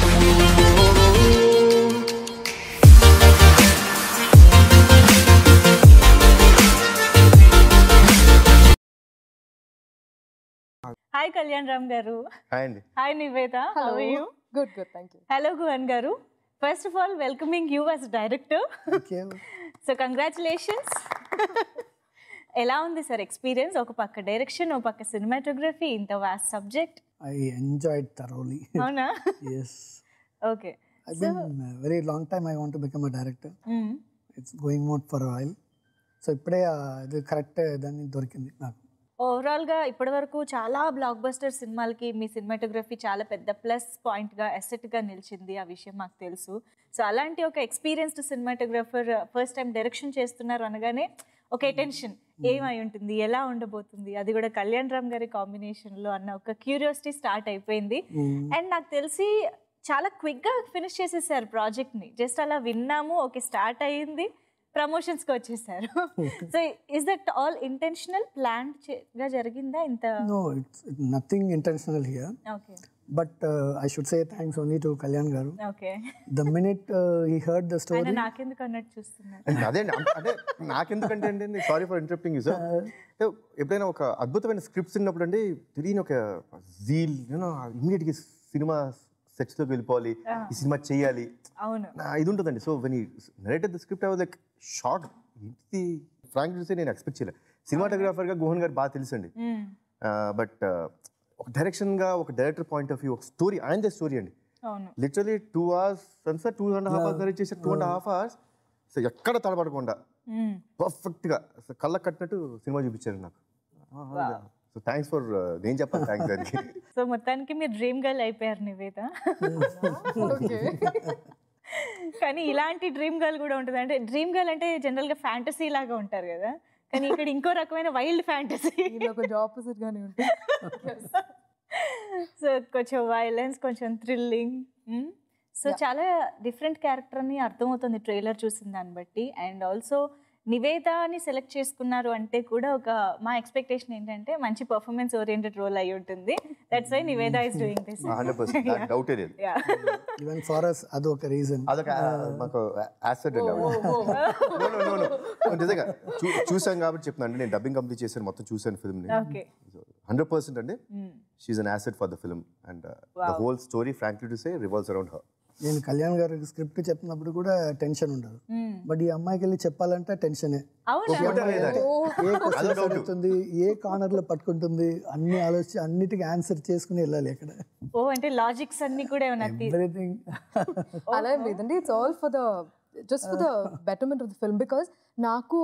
Hi Kalyan Ram garu hi అండి hi Niveda how Hello. You Good, good, thank you. Hello Guhan garu first of all welcoming you as director so congratulations ఎలా ఉంది sir experience ఒక పక్క direction ఒక పక్క cinematography ఇంత vast subject I enjoyed thoroughly. అవునా yes. Okay I've been a very long time I want to become a director. It's going on for a while. So ఇప్పుడే ఆ ఇది కరెక్ట్ దాన్ని దొరికింది నాకు ఓవరాల్గా ఇప్పటివరకు చాలా బ్లాక్ బస్టర్ సినిమాలకి మీ సినిమాటోగ్రఫీ చాలా పెద్ద ప్లస్ పాయింట్గా అసెట్గా నిలిచింది ఆ విషయం మాకు తెలుసు సో అలాంటి ఒక experienced cinematographer first time direction చేస్తున్నారు అనగానే ఒక అటెన్షన్ ఏమై ఉంటుంది ఎలా ఉండబోతుంది అది కూడా కళ్యాణ్ రామ్ గారి కాంబినేషన్లో అన్న ఒక క్యూరియాసిటీ స్టార్ట్ అయిపోయింది అండ్ నాకు తెలిసి చాలా క్విక్గా ఫినిష్ చేసేసారు ప్రాజెక్ట్ని జస్ట్ అలా విన్నాము ఓకే స్టార్ట్ అయ్యింది ప్రమోషన్స్కి వచ్చేసారు so is that all intentional plan గా జరిగిందా ఇంత no it's nothing intentional here okay but I should say thanks only to Kalyan garu okay the minute he heard the ఆయన స్టోరీ నాకెందుకు అన్నట్టు చూస్తున్నారు అదే అండి అంటే- అంటే నాకెందుకంటే అండి sorry for interrupting you sir అంటే ఎప్పుడైనా ఒక అద్భుతమైన స్క్రిప్ట్స్ ఉన్నప్పుడు అండి తెలియని ఒక జీల్ యూనో ఇమీడియట్గా సినిమా సెట్స్లోకి వెళ్ళిపోవాలి ఈ సినిమా చేయాలి అవును నా ఇది ఉంటుందండి so when narrated the script I was like shock ఏంటి ఫ్రాంక్ చూస్తే నేను ఎక్స్పెక్ట్ చేయలేదు సినిమాటోగ్రాఫర్గా గోహన్ గారు బాగా తెలుసండి మ్మ్. బట్ ఒక డైరెక్షన్గా ఒక డైరెక్టర్ పాయింట్ ఆఫ్ వ్యూ ఒక స్టోరీ ఆయనదే స్టోరీ అండి అవును literally two hours sir two and half hours చేసే two and half hours so ఎక్కడ తడబడకుండా మ్మ్. పర్ఫెక్ట్గా కళ్ళ కట్టినట్టు సినిమా చూపించారు నాకు సో థ్యాంక్స్ ఫర్ నేను చెప్పాలి థ్యాంక్స్ దానికి సో మొత్తానికి మీరు డ్రీమ్ గర్ల్ అయిపోయారు నివేద Okay. కానీ ఇలాంటి డ్రీమ్ గర్ల్ కూడా ఉంటుంది అంటే డ్రీమ్ గర్ల్ అంటే జనరల్గా ఫ్యాంటసీ లాగా ఉంటారు కదా కానీ ఇక్కడ ఇంకో రకమైన వైల్డ్ ఫ్యాంటసీ ఇది కొంచెం ఆపోజిట్ గానే ఉంటుంది సో కొంచెం వైలెన్స్ కొంచెం థ్రిల్లింగ్ సో చాలా డిఫరెంట్ క్యారెక్టర్ అని అర్థమవుతుంది ట్రైలర్ చూసిన దాన్ని బట్టి అండ్ ఆల్సో నివేదాని సెలెక్ట్ చేసుకున్నారు అంటే కూడా ఒక మా ఎక్స్పెక్టేషన్ ఏంటంటే మంచి పర్ఫార్మెన్స్ ఓరియంటెడ్ రోల్ అయి ఉంటుంది that's why Niveda is doing this hundred percent డౌటే లేదు ఈవెన్ ఫార్ అస్ అది ఒక రీజన్ అదొక మాకు యాసెట్ అండి ఆవిడ. No, no, no, no. నిజంగా చూ- చూసాం కాబట్టి చెప్తున్నాను నేను డబ్బింగ్ కంప్లీట్ చేశాను మొత్తం చూసాను ఫిల్మ్ని ఓకే హండ్రెడ్ పర్సెంట్ అండి she's an asset for the film and the whole story frankly to say revolves around her నేను కళ్యాణ్ గారికి స్క్రిప్ట్ చెప్పినప్పుడు కూడా టెన్షన్ ఉండదు బట్ ఈ అమ్మాయికి వెళ్ళి చెప్పాలంటే టెన్షనే అవునా ఏ క్వశ్చన్ అడుగుతుంది ఏ కార్నర్ లో పట్టుకుంటుంది అన్ని ఆలోచి అన్నిటికీ ఆన్సర్ చేసుకుని వెళ్ళాలి అక్కడ ఓ అంటే లాజిక్స్ అన్ని కూడా ఏమన్నా తీ- ఎవ్రీథింగ్ అలా ఏం లేదండి it's all for the just for the betterment of the film because నాకు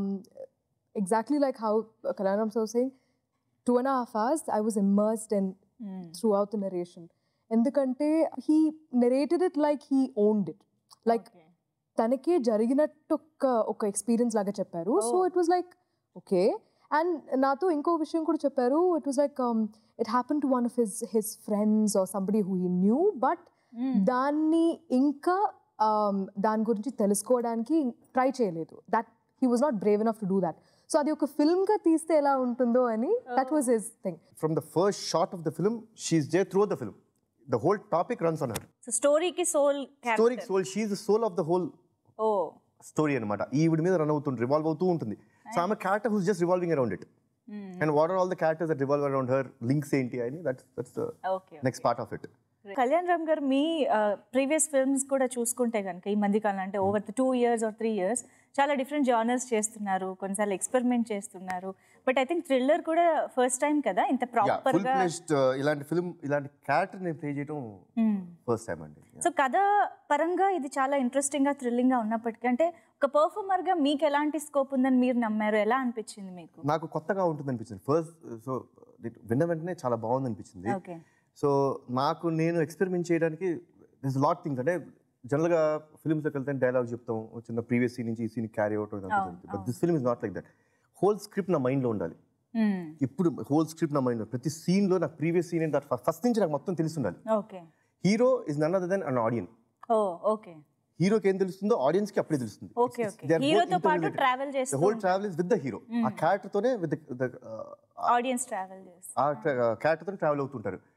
ఎగ్జాక్ట్లీ లైక్ హౌ కళ్యాణం so saying two and half hours I was immersed in throughout the narration ఎందుకంటే he narrated it like he owned it like Okay. తనకే జరిగినట్టు ఒక ఒక experience లాగా చెప్పారు so it was like okay and నాతో ఇంకో విషయం కూడా చెప్పారు it was like it happen to one of his his friends or somebody who he knew but దాన్ని ఇంకా um, దాని గురించి తెలుసుకోవడానికి ట్రై చేయలేదు that he was not brave enough to do that so అది ఒక ఫిల్మ్గా తీస్తే ఎలా ఉంటుందో అని that was his thing from the first shot of the film she's the through the film the whole topic runs on her so స్టోరీకి soul story soul she's the soul of the whole ఓ story అనమాట ఈవిడ మీద run అవుతుంది revolve అవుతూ ఉంటుంది so ఆమె character whose just revolving around it and what are all the characters that revolve around her links ఏంటి అని that's that's the okay next part of it Kalyan Ram garu మీ ప్రీవియస్ ఫిల్మ్స్ కూడా చూసుకుంటే కనుక ఈ మధ్య కాలం అంటే over two years or three years చాలా డిఫరెంట్ జానర్స్ చేస్తున్నారు కొన్నిసార్లు ఎక్స్పెరిమెంట్ చేస్తున్నారు బట్ ఐ థింక్ థ్రిల్లర్ కూడా ఫస్ట్ టైం కదా ఇంత ప్రాపర్ ఫుల్ గా ప్లేస్డ్ ఇలాంటి ఫిల్మ్ ఇలాంటి క్యారెక్టర్ నేను ప్లే చేయడం ఫస్ట్ టైం అండి సో కథ పరంగా ఇది చాలా ఇంట్రెస్టింగ్ గా థ్రిల్లింగ్ గా ఉన్నప్పటికీ అంటే ఒక పర్ఫార్మర్ గా మీకు ఎలాంటి స్కోప్ ఉందని మీరు నమ్మారు ఎలా అనిపించింది మీకు నాకు కొత్తగా ఉంటుంది అనిపించింది ఫస్ట్ సో విన్న వెంటనే చాలా బాగుంది అనిపించింది ఓకే సో నాకు నేను ఎక్స్పెరిమెంట్ చేయడానికి దిస్ లాట్ థింగ్స్ అంటే జనరల్గా ఫిల్మ్స్కి వెళ్తే డైలాగ్ చెప్తాం ఓ చిన్న ప్రీవియస్ సీన్ నుంచి ఈ scene carry out but this film is not like that whole script నా మైండ్లో ఉండాలి ఇప్పుడు హోల్ స్క్రిప్ట్ నా మైండ్లో ప్రతి సీన్లో నాకు ప్రీవియస్ సీన్ ఏంటి ఫస్ట్ నుంచి నాకు మొత్తం తెలిసి ఉండాలి okay hero is none other than an audience oh okay హీరోకి ఏం తెలుస్తుందో ఆడియన్స్ కి అప్పుడే తెలుస్తుంది Okay, okay. హీరోతో పాటు travel చేస్తూ whole travel is with the hero ఆ క్యారెక్టర్ తోనే విత్ ఆడియన్స్ ట్రావెల్ చేస్తారు ఆ క్యారెక్టర్ తో ట్రావెల్ అవుతుంటారు ఓ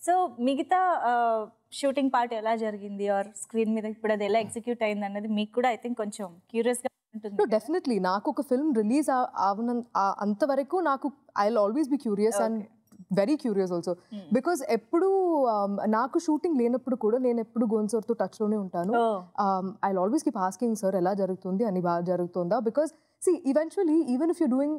సో మిగతా షూటింగ్ పార్ట్ ఎలా జరిగింది ఆర్ స్క్రీన్ మీద ఇప్పుడు అది ఎలా ఎగ్జిక్యూట్ అయింది అన్నది మీకు కూడా ఐ థింక్ కొంచెం క్యూరియస్ గా ఉంటుంది No, definitely. నాకు ఒక ఫిల్మ్ రిలీజ్ అంతవరకు నాకు I always be curious and very curious also because ఎప్పుడు um, నాకు షూటింగ్ లేనప్పుడు కూడా నేను ఎప్పుడు గోన్ సార్తో టచ్లోనే ఉంటాను Oh. I always keep asking sir ఎలా జరుగుతుంది అని బాగా జరుగుతుందా because see eventually even if you doing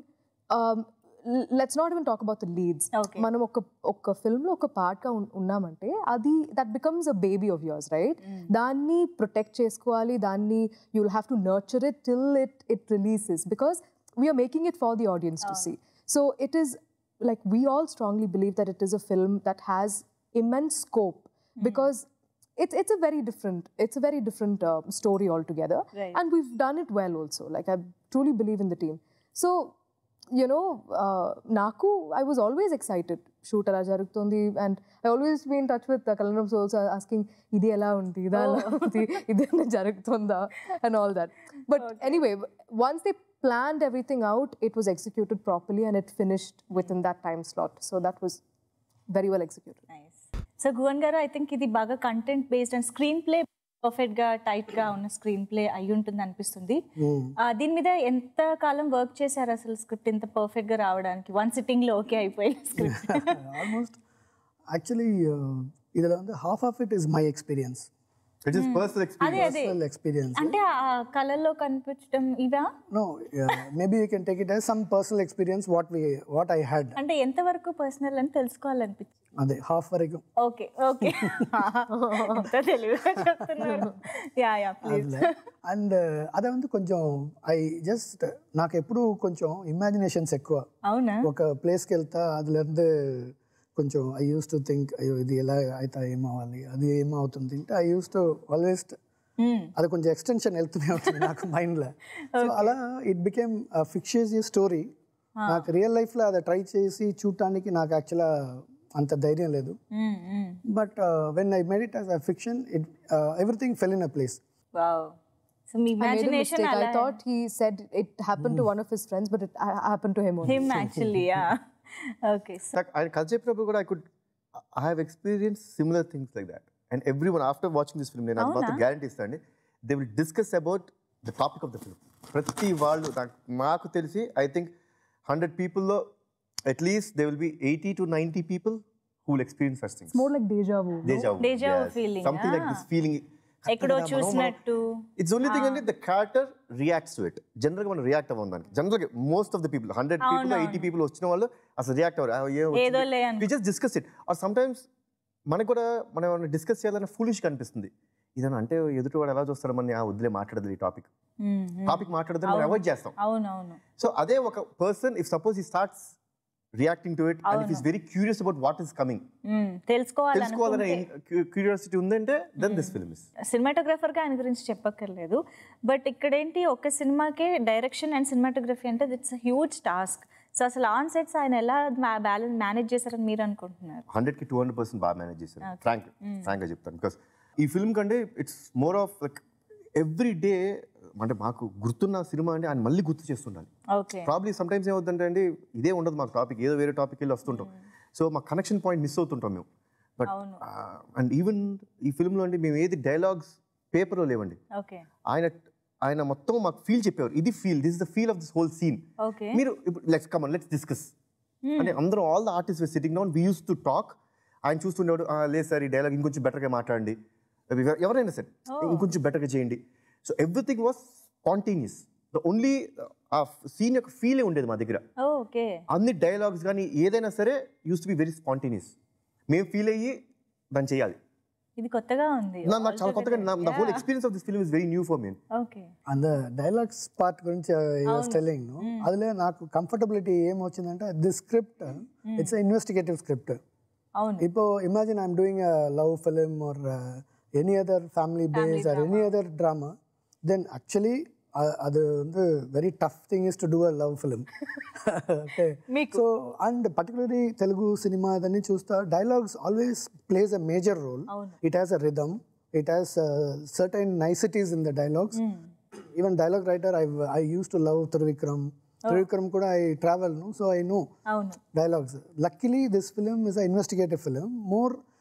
let's not even talk about the leads Okay. మనం ఒక ఒక ఫిల్మ్లో ఒక పార్ట్గా ఉన్నామంటే అది that becomes a baby of yours right దాన్ని ప్రొటెక్ట్ చేసుకోవాలి దాన్ని you will have to nurture it till it it releases because we're making it for the audience to see so it is like we all strongly believe that it is a film that has immense scope because it's it's a very different it's a very different uh, story altogether Right. and we've done it well also like i truly believe in the team so you know uh, naku i was always excited shoot ala jarugutundi and i always be in touch with uh, kalanam so also asking ఇది ఎలా ఉంది ఇది ఎలా ఉంది ఇది జరుగుతుందా and all that but anyway once they planned everything out it was executed properly and it finished within that time slot so that was very well executed nice so Bhuvan garu I think ఇది బాగా content based and screenplay perfect గా tight గా ఉన్న screen play అయి ఉంటుంది అనిపిస్తుంది ఆ, దీని మీద ఎంత కాలం వర్క్ చేశారు అసలు స్క్రిప్ట్ ఇంత పర్ఫెక్ట్ గా రావడానికి వన్ సిట్టింగ్ లో ఓకే అయిపోయింది స్క్రిప్ట్ ஆல்மோஸ்ட் ஆக்சுவலி இதில் வந்து half of it is my experience it is personal experience అదే అదే பர்சனல் எக்ஸ்பீரியன்ஸ் అంటే ఆ కళల్లో కనిపించడం ఇవా No, yeah, maybe you can take it as some personal experience what we what I had. అంటే ఎంత వరకు పర్సనల్ అని తెలుసుకోవాలనిపించింది అదే హాఫ్ వరకు ఓకే ఓకే ఎంత తెలివిగా చెప్తున్నారు యా యా ప్లీజ్ అండ్ అదే வந்து కొంచెం ఐ జస్ట్ నాకు ఎప్పుడు కొంచెం ఇమాజినేషన్స్ ఎక్కువ అవునా ఒక ప్లేస్కి వెళ్తా அதுலேருந்து కొంచెం ఐ యూస్ టు థింక్ అయ్యో ఇది ఎలా అయితే ఏమవ్వాలి అది ఏమవుతుంది అంటే ఐ యూస్ టు ఆల్వేస్ అది కొంచెం ఎక్స్టెన్షన్ వెళ్తూనే ఉంటుంది నాకు మైండ్లో సో అలా ఇట్ బికేమ్ ఫిక్షియస్ స్టోరీ నాకు రియల్ లైఫ్లో అది ట్రై చేసి చూడటానికి నాకు యాక్చువల్గా అంత ధైర్యం లేదు but when I made it as a fiction it everything fell in a place wow so మీ I made a imagination mistake. అలా I thought he said it happened to one of his friends, but it ha- happened to him only. Him actually yeah okay so ఆయన కథ చెప్పినప్పుడు కూడా I could I have experience similar things like that and everyone after watching this film నేను అది మాత్రం guarantee ఇస్తాను they will discuss about the topic of the film ప్రతి వాళ్ళు నాకు నాకు తెలిసి ఐ థింక్ హండ్రెడ్ పీపుల్లో at least they will be eighty to ninety people who will experience first things More like deja vu. Deja vu. Deja vu yes. feeling, Something like this feeling. ఎక్కడో చూసినట్టు it's only thing అంటే the character reacts to it general గా మనం react అవ్వం దానికి general గా most of the people hundred people eighty people వచ్చిన వాళ్ళు అసలు రియాక్ట్ అవ్వరు ఏదో లే అని we just discuss it or sometimes మనకు కూడా మనం ఏమైనా డిస్కస్ చేయాలన్న ఫూలిష్ కనిపిస్తుంది ఇదన్నా అంటే ఎదుటి వాడు ఎలా చూస్తాడు మన వదిలే మాట్లాడదు ఈ టాపిక్ టాపిక్ మాట్లాడదని మనం అవాయిడ్ చేస్తాం అవును అవును సో అదే ఒక person if suppose he starts reacting to it and if he's very curious about what is coming hmm. తెలుసుకోవాలని తెలుసుకోవాలనే క్యూరియాసిటీ ఉందంటే then this film is cinematographer గా ఆయన గురించి చెప్పక్కర్లేదు బట్ ఇక్కడ ఏంటి ఒక సినిమాకే డైరెక్షన్ అండ్ సినిమాటోగ్రఫీ అంటే ఇట్స్ హ్యూజ్ టాస్క్ సో అసలు ఆన్ సెట్స్ ఆయన ఎలా బ్యాలెన్స్ మేనేజ్ చేశారని మీరు అనుకుంటున్నారు హండ్రెడ్ కి టూ హండ్రెడ్ పర్సెంట్ బాగా మేనేజ్ చేశారు ఫ్రాంక్ ఫ్రాంక్గా చెప్తాను బికాస్ ఈ ఫిల్మ్ కంటే it's more of like every day అంటే మాకు గుర్తున్న సినిమా అంటే ఆయన మళ్ళీ గుర్తు చేస్తుండాలి ఓకే ప్రాబ్లీ సమ్ టైమ్స్ ఏమవుతుందంటే అండి ఇదే ఉండదు మాకు టాపిక్ ఏదో వేరే టాపిక్ వెళ్ళి వస్తుంటాం సో మా కనెక్షన్ పాయింట్ మిస్ అవుతుంటాం మేము బట్ అండ్ ఈవెన్ ఈ ఫిల్మ్లో అండి మేము ఏది డైలాగ్స్ పేపర్లో లేవండి ఓకే ఆయన ఆయన మొత్తం మాకు ఫీల్ చెప్పేవారు ఇది feel this the feel of this whole scene okay మీరు ఇప్పుడు లెట్స్ కమన్ లెట్స్ డిస్కస్ అంటే అందరం all the artist sitting down we use to talk ఆయన చూస్తుండేవాడు "ఆ, లేదు సార్ ఈ డైలాగ్ ఇంకొంచెం బెటర్గా మాట్లాడండి ఎవ- ఎవరైనా సరే ఇంకొంచెం బెటర్గా చేయండి so everything was spontaneous the only ఆ సీన్ యొక్క ఫీలే ఉండేది మా దగ్గర ఓకే అన్ని డైలాగ్స్ కానీ ఏదైనా సరే use to be very spontaneous మేము ఫీల్ అయ్యి దాన్ని చేయాలి ఇది కొత్తగా ఉంది నా- నాకు చాలా కొత్తగా the whole experience of this film is very new for me okay அந்த டைலாக்ஸ் பார்ட் గురించి వాస్ టెల్లింగ్ அதுல నాకు కంఫర్టబిలిటీ ఏం వచ్చిందంటే this script it's investigative script అవును இப்போ imagine I'm doing a love film or any other family base or any other drama then actually அது வந்து very tough thing is to do a love film okay so and particularly Telugu cinema అదన్నీ చూస్తా dialogues always plays a major role it has a rhythm it has certain niceties in the dialogues even dialogue writer I I use to love Trivikram Trivikram కూడా I travel ను so I know అవును dialogues. Luckily, this film is an investigative film. More,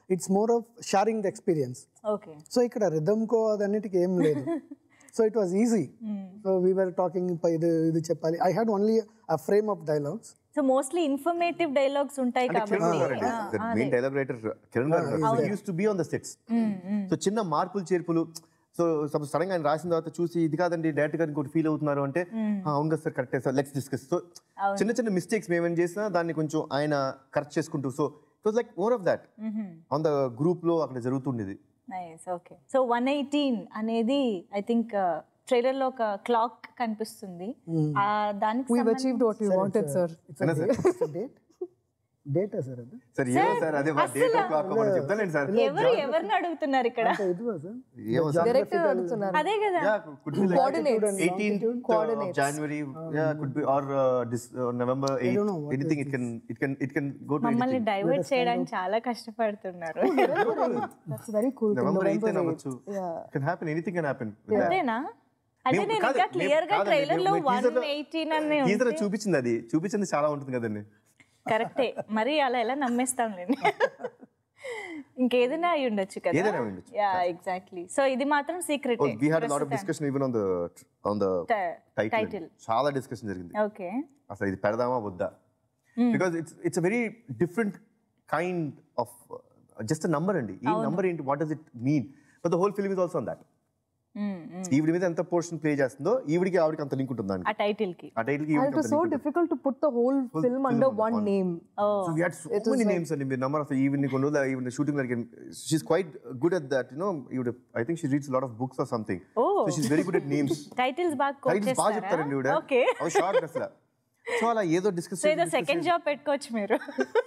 it's more of sharing the experience okay so ఇక్కడ రిథమ్కో అదన్నిటికీ ఏం లేదు so it was easy so we're talking ఇది ఇది చెప్పాలి I had only a frame of dialogues so mostly informative dialogues ఉంటాయి కాబట్టి main dialogue writer Kiran garu use to be on the sets so చిన్న మార్పులు చేర్పులు సో సపోజ్ సడన్ గా ఆయన రాసిన తర్వాత చూసి ఇది కాదండి డైరెక్ట్ గా ఇంకోటి ఫీల్ అవుతున్నారు అంటే "ఆ, అవును కదా సార్ కరెక్టే సార్ లెట్స్ డిస్కస్ సో చిన్న చిన్న మిస్టేక్స్ మేమేం చేసినా దాన్ని కొంచెం ఆయన కరెక్ట్ చేసుకుంటూ so it was like more of that on the group లో అక్కడ జరుగుతుండేది nice okay so one eighteen అనేది ఐ థింక్ ట్రైలర్ లో ఒక క్లాక్ కనిపిస్తుంది ఆ దానికి We've సంబంధించి- achieved what we wanted, sir. అయినా సార్ డేట్ డేటా సార్ అది సార్ ఏమో సార్ అదే డేట్ క్లాక్ మనం చెప్తానండి సార్ ఎవరు ఎవరిని అడుగుతున్నారు ఇక్కడ ఇదిగో సార్ ఏమో సార్ Director అడుగుతున్నారు. అదే కదా Yeah, could be like Coordinates. 18th of Coordinates. January. Yeah, could be or uh, this, uh, November 8th. anything it can it can it can go to మమ్మల్ని anything. డైవర్ట్ చేయడానికి చాలా కష్టపడుతున్నారు That's very cool. thing, November 8th and November అవ్వచ్చు. 8th. Yeah. It can happen. Anything can happen. with that. అంతేనా అంటే మేము- నేను కాదు, ఇంకా మేము- క్లియర్ గా కాదండి, ట్రైలర్ లో మేము వన్ teaser లో- ఎయిటీన్ అని Teaser లో చూపించింది అది చూపించింది చాలా ఉంటుంది కదండి కరెక్టే మరి అలా ఎలా నమ్మేస్తాంలేండి ఇంకేదైనా అయి ఉండొచ్చు కదా ఏదైనా అయి ఉండొచ్చు. యా ఎగ్జాక్ట్లీ సో ఇది మాత్రం secret Oh, we had a lot of discussion even on the on the title. Title చాలా డిస్కషన్ జరిగింది ఓకే అసలు ఇది పెడదామా వద్దా because it's it's a very different kind of just number అండి ఈ నంబర్ ఏంటి what does it mean but the whole film is also on that ఈవిడ మీద ఎంత పోర్షన్ ప్లే చేస్తుందో ఈవిడికి ఆవిడకి అంత లింక్ ఉంటుంది దానికి ఆ టైటిల్ కి ఆ టైటిల్ కి And it ఈవిడికి was అంత so link ఉంటుంది. difficult to put the whole film under one name. Oh So we had so many names and the number of even కొన్ని రోజులు even the shooting like she's quite good at that you know you would I think she reads a lot of books or something Oh. so she's very good at names titles బాగా quote titles బాగా చెప్తారండి ఈవిడ okay అవి short అసలు so అలా ఏదో discuss so ఏదో second job పెట్టుకోవచ్చు మీరు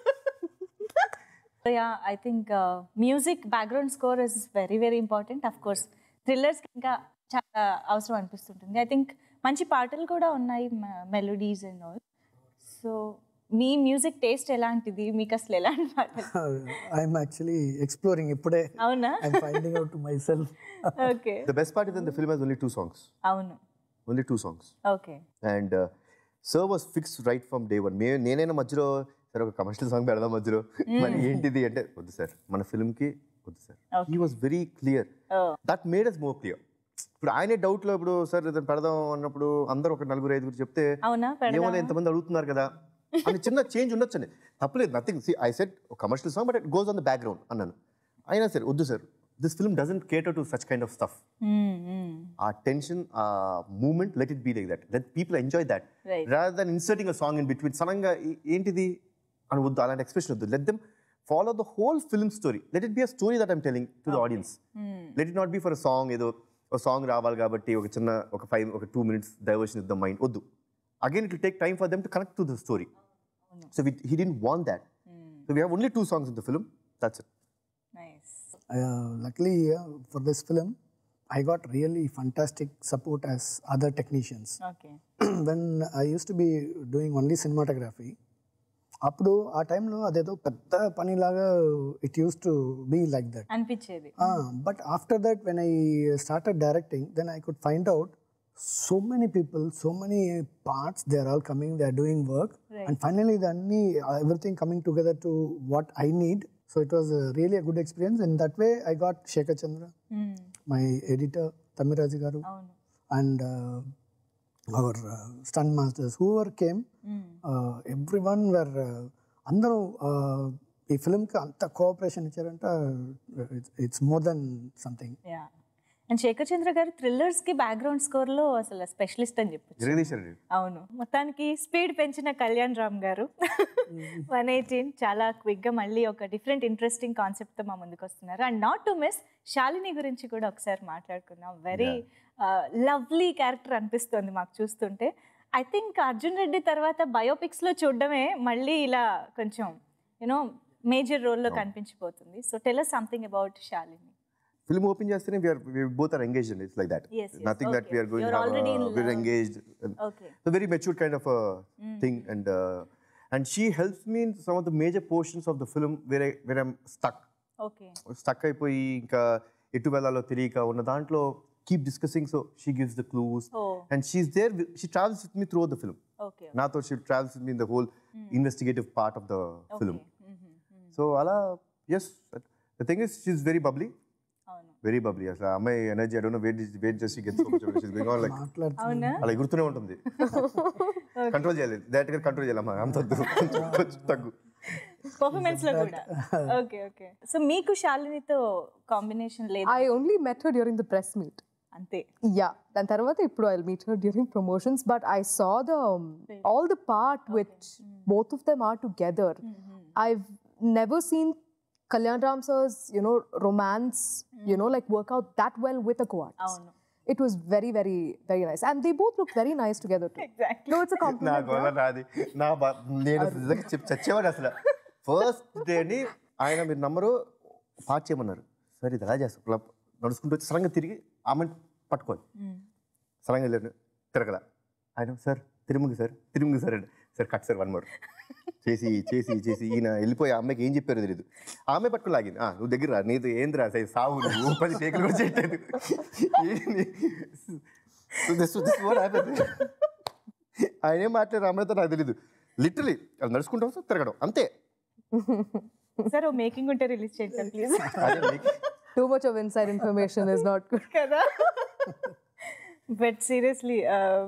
yeah I think music background score is very very important of course thrillers ఇంకా చాలా అవసరం అనిపిస్తుంటుంది ఐ థింక్ మంచి పాటలు కూడా ఉన్నాయి మెలోడీస్ అండ్ ఆల్ సో మీ మ్యూజిక్ టేస్ట్ ఎలాంటిది మీకు అసలు ఎలాంటి పాటలు ఐఎమ్ యాక్చువల్లీ ఎక్స్ప్లోరింగ్ ఇప్పుడే అవునా I'm finding out to myself okay the best part is that the film has only two songs అవును only two songs okay and uh, sir was fixed right from day one మే నేనైనా మధ్యలో సరే ఒక commercial song పెడదాం మధ్యలో మరి ఏంటిది అంటే వద్దు సార్ మన film కి వద్దు sir he was very clear Oh. That made us more clear ఇప్పుడు ఆయనే డౌట్ లో ఇప్పుడు సార్ ఏదైనా పెడదాం అన్నప్పుడు అందరూ ఒక నలుగురు ఐదుగురు చెప్తే అవునా పెడదామా? ఏమో ఎంతమంది అడుగుతున్నారు కదా అని చిన్న చేంజ్ ఉండొచ్చండి తప్పలేదు nothing I set commercial song but it goes on the background అన్నాను అయినా సార్ వద్దు sir this film doesn't cater to such kind of stuff ఆ టెన్షన్ ఆ moment let it be like that let people enjoy that Right. Rather than inserting a song in between సడన్గా ఏంటిది అని వద్దు అలాంటి ఎక్స్ప్రెషన్ వద్దు let them follow the whole film story let it be a story that I'm telling to the audience let it not be for a song ఏదో ఒక song రావాలి కాబట్టి ఒక చిన్న ఒక ఫైవ్ ఒక టూ మినిట్స్ డైవర్షన్ ఇద్దాం మైండ్ వద్దు again it will take time for them to connect to the story so he didn't want that so we have only two songs in the film that's it nice uh, luckily uh, for this film i got really fantastic support as other technicians okay when i used to be doing only cinematography అప్పుడు ఆ టైంలో అదేదో పెద్ద పనిలాగా it use to be like that అనిపించేది but after that when I started directing then I could find out so many people so many parts they are all coming they are doing work and finally ఇదన్నీ everything coming together to what I need so it was really a good experience in that way I got Shekhar Chandra my editor Tamiraju garu అవును and uh, our uh, stunt masters, whoever came, uh, everyone were uh, అందరూ uh, ఈ ఫిల్మ్కి అంత cooperation ఇచ్చారంట it's more than something yeah and Shekhar Chandra garu thrillers కి background score లో అసలు specialist అని చెప్పొచ్చు జగదీశ్వర్ అవును మొత్తానికి స్పీడ్ పెంచిన కళ్యాణ్ రామ్ గారు వన్ ఎయిటీన్ చాలా క్విక్గా మళ్ళీ ఒక డిఫరెంట్ ఇంట్రెస్టింగ్ కాన్సెప్ట్తో మా ముందుకు వస్తున్నారు and not to miss Shalini గురించి కూడా ఒకసారి మాట్లాడుకుందాం వెరీ లవ్లీ క్యారెక్టర్ అనిపిస్తుంది మాకు చూస్తుంటే ఐ థింక్ అర్జున్ రెడ్డి తర్వాత బయోపిక్స్లో చూడడమే మళ్ళీ ఇలా కొంచెం యూనో మేజర్ రోల్లో కనిపించిపోతుంది so tell something about Shalini film open చేస్తేనే వీఆర్ బోత్ ఆర్ ఎంగేజ్డ్ అండి it's like that Yes, yes, nothing that okay. We're going You're already in we're love. Engaged okay a very mature kind of a thing and uh, and she helps me in some of the major portions of the film where I where I'm stuck okay stuck అయిపోయి ఇంకా ఎటు వెళ్ళాలో తెలియక ఉన్న దాంట్లో keep discussing so she gives the clues Oh. And she's there she travels with me through the film okay నాతో she travels with me in the whole investigative part of the film so అలా as the thing is she's very bubbly అవును very bubbly అసలు ఆ అమ్మాయి energy I don't wait wait చేసి gets like మాట్లాడుతుంది అవునా అలా ఎగురుతూనే ఉంటుంది కంట్రోల్ చేయాలి డైరెక్ట్ గా కంట్రోల్ చేయాలమ్మా అంత వద్దు కొంచెం కొంచెం తగ్గు పర్ఫార్మెన్స్ లో కూడా ఓకే ఓకే సో మీకు శాలినితో కాంబినేషన్ లేదు I only met her during the press meet. అంతే Yeah, దాని తర్వాత ఇప్పుడు I meet her during promotions but I saw the all the part which both of them are together I never seen Kalyan Ram sir's you know romance you know like work out that well with a cohort అవును it was very very very nice and they both look very nice together too exactly no it's a నా compliment గొడవ నాది నా బా నేను నిజంగా చెప్ చచ్చేవాడు అసలు ఫస్ట్ డేని ఆయన మీరు నమ్మరు పాట చేయమన్నారు సరే ఇది ఎలా చేస్తాం ఇలా నడుచుకుంటూ వచ్చి సరంగా తిరిగి ఆమెను పట్టుకోవాలి సరంగా వెళ్ళాను తిరగల ఆయన సార్ తిరుముగి సార్ తిరుముగి సార్ అంటే sir cut sir one more చేసి చేసి చేసి ఈయన వెళ్ళిపోయి ఆ అమ్మాయికి ఏం చెప్పారో తెలియదు ఆమె పట్టుకుని లాగింది "ఆ, నువ్వు దగ్గర రా, నీది ఏందిరా సై సావు నువ్వు పది టేకులు కూడా చేయట్లేదు This- this what happened. ఆయన ఏం మాట్లాడారు అమ్మాయితో నాకు తెలియదు లిటరలీ అది నడుచుకుంటాం సార్ తిరగడం అంతే సార్ ఓ మేకింగ్ ఉంటే రిలీజ్ చేయండి సార్ ప్లీజ్ అదే మీకు- too much of inside information is not good కదా but seriously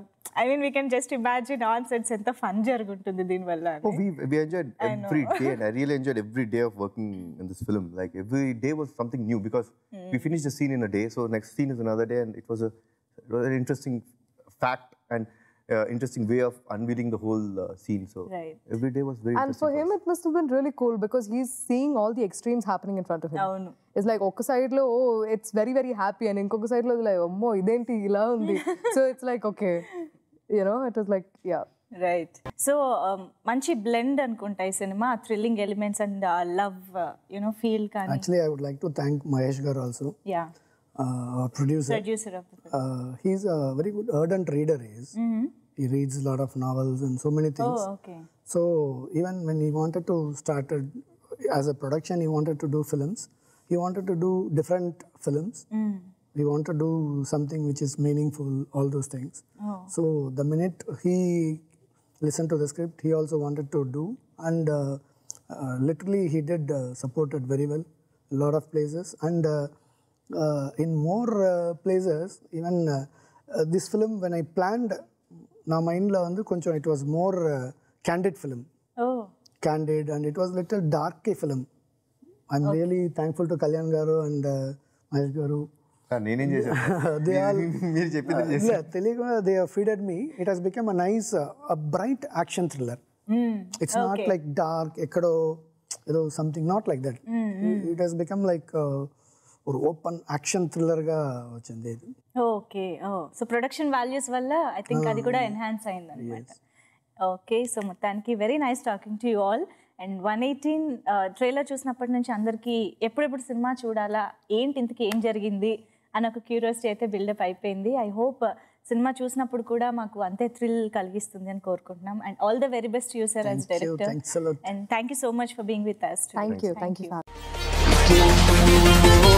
I mean we can just imagine on sets ఎంత ఫన్ జరుగుంటుంది దీనివల్ల అని. Oh, we we enjoyed every day, and I really enjoyed every day of working in this film. Like every day was something new because we finished the scene in a day, so next scene is another day, and it was a it was an interesting fact and uh, interesting way of unveiling the whole uh, scene. So Right. every day was very. And for him, it must have been really cool because he's seeing all the extremes happening in front of him. అవును It's like ఒక side లో oh it's very very happy అని ఇంకొక side లో like అమ్మో ఇదేంటి ఇలా ఉంది so it's like okay you know it was like yeah right so మంచి బ్లెండ్ అనుకుంటా ఈ సినిమా thrilling elements and love you know feel కానీ Actually, I would like to thank Mahesh Gar also, yeah uh, our producer. Producer of Uh, he's a very good ardent reader. He is. He reads a lot of novels and so many things. Okay So even when he wanted to start a, as a production, he wanted to do films. He wanted to do different films. He wanted to do something which is meaningful, all those things. So the minute he listened to the script, he also wanted to do, and uh, uh, literally he did uh, support it very well, a lot of places, and uh, uh, in more uh, places, even uh, uh, this film when I planned, నా మైండ్లో வந்து కొంచెం it was more candid film oh candid and it was little dark film I'm really thankful to Kalyan garu and Mahesh గారు Ah, నేనేం చేశాను They all- మీరు చెప్పింది చేశాను. ఇలా తెలియకుండా they feeded me it has become a nice bright action thriller it's not like dark ఎక్కడో ఏదో something not like that it has become like ఒక ఓపెన్ యాక్షన్ థ్రిల్లర్గా వచ్చింది ఇది okay oh so production values వల్ల ఐ థింక్ అది కూడా enhance అయింది అనమాట ఓకే సో మొత్తానికి very nice talking to you all and one eighteen trailer చూసినప్పటి నుంచి అందరికీ ఎప్పుడెప్పుడు సినిమా చూడాలా ఏంటి ఇంతకి ఏం జరిగింది అని ఒక క్యూరియాసిటీ అయితే బిల్డప్ అయిపోయింది ఐ హోప్ సినిమా చూసినప్పుడు కూడా మాకు అంతే థ్రిల్ కలిగిస్తుంది అని కోరుకుంటున్నాం and all the very best you sir as Thank you. Director Thanks a lot. And thank you so much for being with us thank you thank you you.